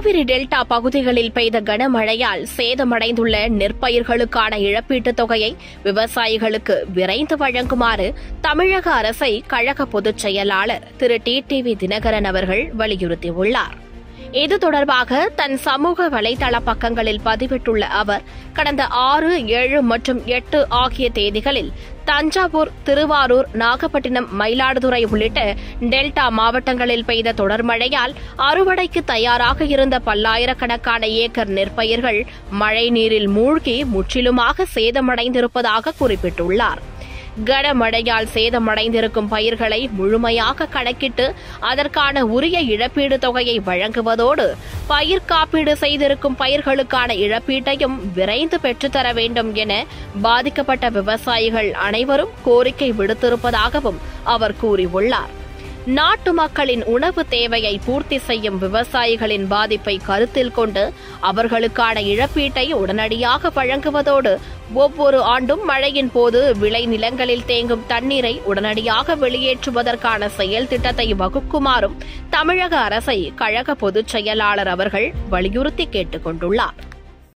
Kaveri delta பகுதிகளில் பெய்த கனமழையால் சேதமடைந்துள்ள நெற்பயிர்களுக்கான இழப்பீட்டுத் தொகையை விவசாயிகளுக்கு விரைந்து வழங்குமாறு தமிழக அரசை கழக பொதுச் செயலாளர் திரு டி டிவி தினகரன் அவர்கள் வலியுறுத்தியுள்ளார் இது தொடர்பாக தன் சமூக வலைதள பக்கங்களில் பதிவிட்டுள்ள அவர் கடந்த ஆறு ஏழு மற்றும் எட்டு ஆகிய தேதிகளில் தஞ்சாவூர் திருவாரூர் நாகப்பட்டினம் மயிலாடுதுறை உள்ளிட்ட டெல்டா மாவட்டங்களில் பெய்த தொடர் மழையால் அறுவடைக்கு தயாராக இருந்த பல்லாயிரக்கணக்கான ஏக்கர் நெற்பயிர்கள் மழைநீரில் மூழ்கி முற்றிலுமாக சேதமடைந்திருப்பதாக குறிப்பிட்டுள்ளார் கனமழையால் சேதமடைந்திருக்கும் பயிர்களை முழுமையாக கணக்கிட்டு அதற்கான உரிய இழப்பீடு தொகையை வழங்குவதோடு பயிர் காப்பீடு செய்திருக்கும் பயிர்களுக்கான இழப்பீட்டையும் விரைந்து பெற்றுத்தர வேண்டும் என பாதிக்கப்பட்ட விவசாயிகள் அனைவரும் கோரிக்கை விடுத்திருப்பதாகவும் அவர் கூறியுள்ளார் நாட்டு மக்களின் உணவு தேவையை பூர்த்தி செய்யும் விவசாயிகளின் பாதிப்பை கருத்தில் கொண்டு அவர்களுக்கான இழப்பீட்டை உடனடியாக வழங்குவதோடு ஒவ்வொரு ஆண்டும் மழையின் போது விளை நிலங்களில் தேங்கும் தண்ணீரை உடனடியாக வெளியேற்றுவதற்கான செயல் திட்டத்தை வகுக்குமாறும் தமிழக அரசை கழக பொதுச் செயலாளர் அவர்கள் வலியுறுத்தி கேட்டுக் கொண்டுள்ளார்